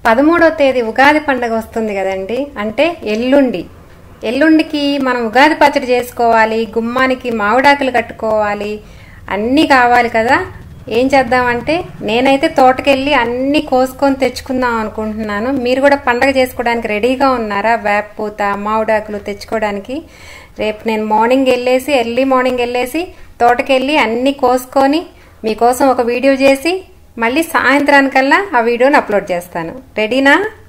పదమూడో తేదీ ఉగాది పండగ వస్తుంది కదండి అంటే ఎల్లుండి ఎల్లుండికి మనం ఉగాది పచ్చడి చేసుకోవాలి గుమ్మానికి మామిడాకులు కట్టుకోవాలి అన్నీ కావాలి కదా ఏం చేద్దామంటే నేనైతే తోటకెళ్ళి అన్నీ కోసుకొని తెచ్చుకుందాం అనుకుంటున్నాను మీరు కూడా పండగ చేసుకోవడానికి రెడీగా ఉన్నారా వేప పూత మామిడాకులు తెచ్చుకోవడానికి రేపు నేను మార్నింగ్ వెళ్ళేసి ఎర్లీ మార్నింగ్ వెళ్ళేసి తోటకెళ్ళి అన్నీ కోసుకొని మీకోసం ఒక వీడియో చేసి మళ్ళీ సాయంత్రానికల్లా ఆ వీడియోని అప్లోడ్ చేస్తాను రెడీనా